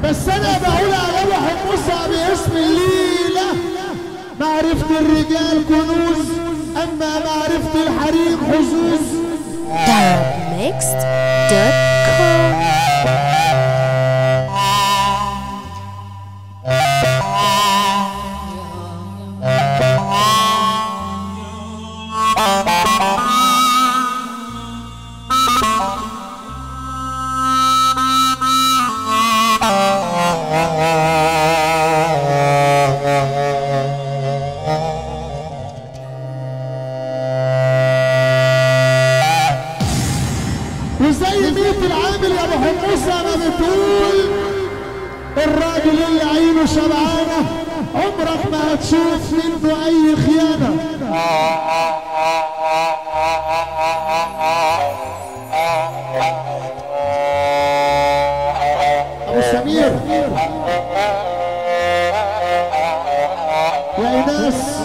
بس انا بقولها يا ابو حمصه باسم الليله معرفة الرجال كنوز اما معرفة الحريم حظوظ darabmixed.com وزي ميت العامل يا ابو حمصه ما بتقول الراجل اللي عينه شبعانه عمرك ما هتشوف منه اي خيانه ابو سمير يا ايناس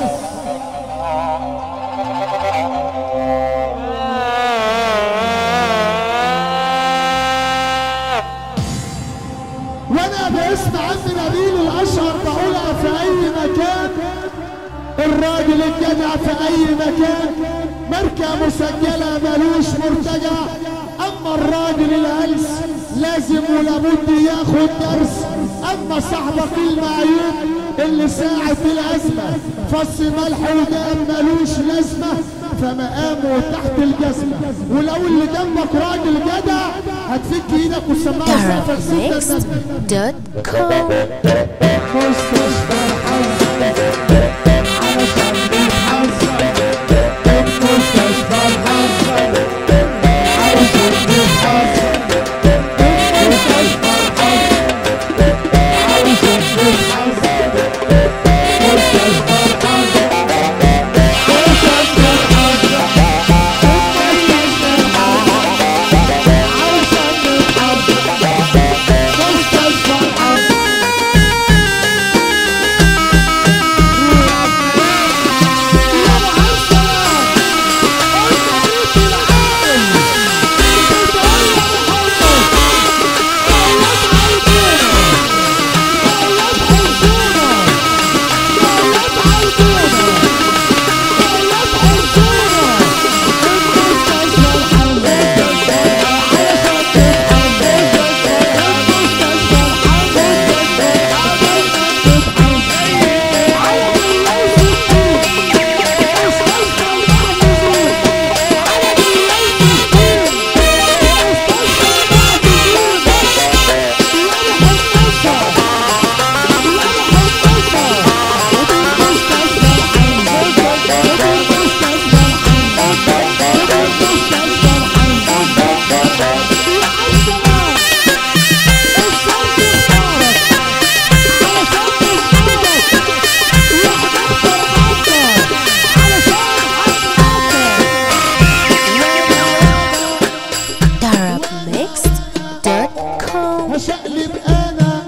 وانا باسم عم نبيل الاشهر بقولها في اي مكان الراجل الجدع في اي مكان ماركة مسجلة ملوش مرتجع اما الراجل الهلس لازم ولابد ياخد درس اما صاحبك المعيوب اللي ساعة الازمة فص ملح ودام ملوش لازمة فمقامه تحت الجزمة ولو اللي جنبك راجل جدع هتفك ايدك وتسمعه سقفك ستة النبي darabmixed.com darabmixed.com هشقلب انا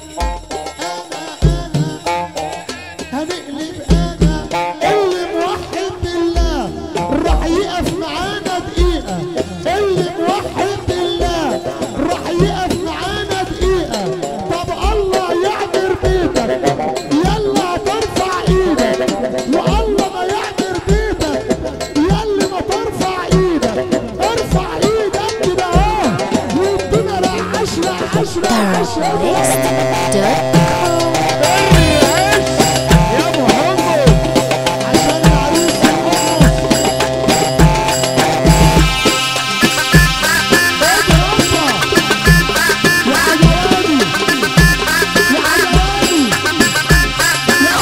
هنقلب انا اللي موحد بالله راح يقف معانا دقيقة اللي موحد بالله راح يقف معانا دقيقة طب الله يعمر بيتك يلا ترفع ايدك والله ما يعمر بيتك يلا ما ترفع ايدك ارفع ايدك كده اهو وادينا رعش رعش رعش darabmixed.com يا ابو حمص عشان العريس الحمص ادي رفع يا عجلاني يا عجلاني يا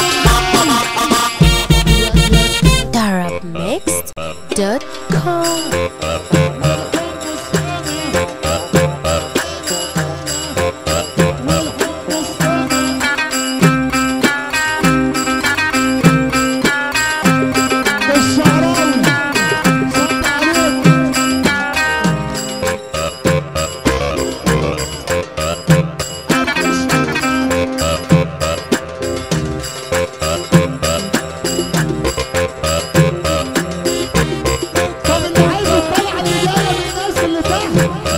عجلاني darabmixed.com الشعراوي صب عليك طب اللي عايز يطلع الرجاله من الناس اللي تحت